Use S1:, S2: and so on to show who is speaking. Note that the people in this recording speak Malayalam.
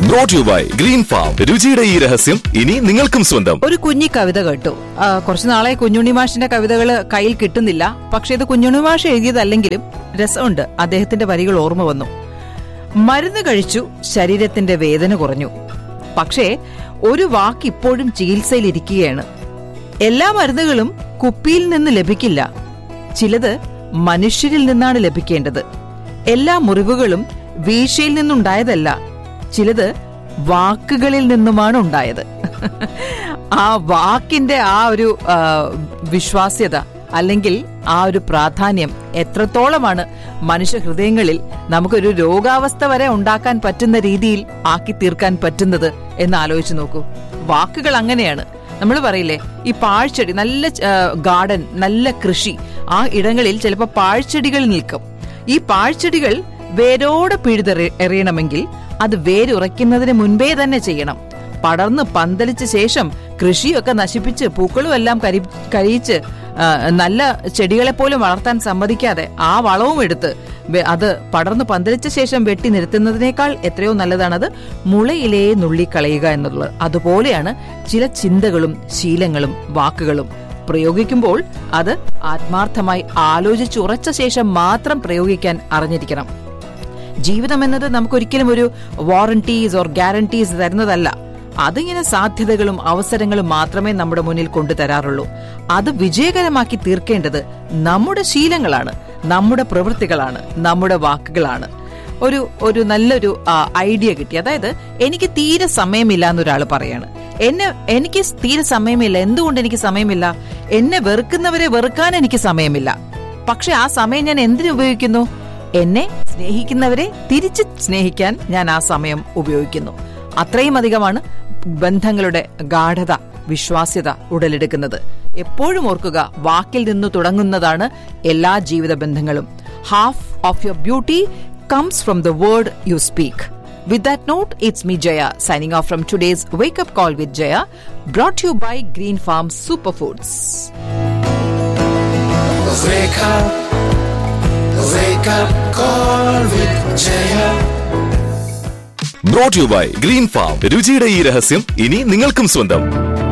S1: Brought you by green farm രുചിയുടെ ഈ രഹസ്യം ഇനി നിങ്ങൾക്കും സ്വന്തം
S2: ഒരു കുഞ്ഞി കവിത കേട്ടു ആ, കുറച്ചു നാളെ കുഞ്ഞുണ്ണി മാഷിന്റെ കവിതകൾ കയ്യിൽ കിട്ടുന്നില്ല പക്ഷെ ഇത് കുഞ്ഞുണ്ണി മാഷ് എഴുതിയതല്ലെങ്കിലും രസമുണ്ട് അദ്ദേഹത്തിന്റെ വരികൾ ഓർമ്മ വന്നു മരുന്ന് കഴിച്ചു ശരീരത്തിന്റെ വേദന കുറഞ്ഞു പക്ഷേ ഒരു വാക്ക് ഇപ്പോഴും ചികിത്സയിലിരിക്കുകയാണ് എല്ലാ മരുന്നുകളും കുപ്പിയിൽ നിന്ന് ലഭിക്കില്ല ചിലത് മനുഷ്യരിൽ നിന്നാണ് ലഭിക്കേണ്ടത് എല്ലാ മുറിവുകളും വീഴ്ചയിൽ നിന്നുണ്ടായതല്ല ചിലത് വാക്കുകളിൽ നിന്നുമാണ് ഉണ്ടായത് ആ വാക്കിന്റെ ആ ഒരു ആ, വിശ്വാസ്യത അല്ലെങ്കിൽ ആ ഒരു പ്രാധാന്യം എത്രത്തോളമാണ് മനുഷ്യ ഹൃദയങ്ങളിൽ നമുക്കൊരു രോഗാവസ്ഥ വരെ ഉണ്ടാക്കാൻ പറ്റുന്ന രീതിയിൽ ആക്കി തീർക്കാൻ പറ്റുന്നത് എന്ന് ആലോചിച്ച് നോക്കൂ വാക്കുകൾ അങ്ങനെയാണ് നമ്മൾ പറയില്ലേ ഈ പാഴ്ചെടി നല്ല ആ, ഗാർഡൻ നല്ല കൃഷി ആ ഇടങ്ങളിൽ ചിലപ്പോൾ പാഴ്ചെടികൾ നിൽക്കും ഈ പാഴ്ചെടികൾ വേരോടെ പിഴുതെറി എറിയണമെങ്കിൽ അത് വേരുറയ്ക്കുന്നതിന് മുൻപേ തന്നെ ചെയ്യണം പടർന്ന് പന്തലിച്ച ശേഷം കൃഷിയൊക്കെ നശിപ്പിച്ച് പൂക്കളും എല്ലാം കരി കരിയിച്ച് ആ, നല്ല ചെടികളെ പോലും വളർത്താൻ സമ്മതിക്കാതെ ആ വളവും എടുത്ത് വെ- അത് പടർന്ന് പന്തലിച്ച ശേഷം വെട്ടി നിരത്തുന്നതിനേക്കാൾ എത്രയോ നല്ലതാണത് മുളയിലേ നുള്ളിക്കളയുക എന്നുള്ളത് അതുപോലെയാണ് ചില ചിന്തകളും ശീലങ്ങളും വാക്കുകളും പ്രയോഗിക്കുമ്പോൾ അത് ആത്മാർത്ഥമായി ആലോചിച്ചുറച്ച ശേഷം മാത്രം പ്രയോഗിക്കാൻ അറിഞ്ഞിരിക്കണം ജീവിതം എന്നത് നമുക്കൊരിക്കലും ഒരു വാറന്റീസ് ഓർ ഗ്യാരണ്ടീസ് തരുന്നതല്ല അതിങ്ങനെ സാധ്യതകളും അവസരങ്ങളും മാത്രമേ നമ്മുടെ മുന്നിൽ കൊണ്ടുതരാറുള്ളൂ അത് വിജയകരമാക്കി തീർക്കേണ്ടത് നമ്മുടെ ശീലങ്ങളാണ് നമ്മുടെ പ്രവൃത്തികളാണ് നമ്മുടെ വാക്കുകളാണ് ഒരു ഒരു നല്ലൊരു ആ, ഐഡിയ കിട്ടി അതായത് എനിക്ക് തീരെ സമയമില്ല എന്നൊരാൾ പറയാണ് എന്നെ എനിക്ക് തീരെ സമയമില്ല എന്തുകൊണ്ട് എനിക്ക് സമയമില്ല എന്നെ വെറുക്കുന്നവരെ വെറുക്കാൻ എനിക്ക് സമയമില്ല പക്ഷെ ആ സമയം ഞാൻ എന്തിനു ഉപയോഗിക്കുന്നു എന്നെ സ്നേഹിക്കുന്നവരെ തിരിച്ച് സ്നേഹിക്കാൻ ഞാൻ ആ സമയം ഉപയോഗിക്കുന്നു അത്രയും അധികമാണ് ബന്ധങ്ങളുടെ ഗാഠത വിശ്വാസ്യത ഉടലെടുക്കുന്നത് എപ്പോഴും ഓർക്കുക വാക്കിൽ നിന്ന് തുടങ്ങുന്നതാണ് എല്ലാ ജീവിത ബന്ധങ്ങളും half of your beauty comes from the word you speak With that note, it's me Jaya signing off from today's Wake Up Call with Jaya, brought to you by Green Farm Superfoods.
S3: Wake up, wake up, call with Jaya.
S1: Brought you by green farm രുചിയുടെ ഈ രഹസ്യം ഇനി നിങ്ങൾക്കും സ്വന്തം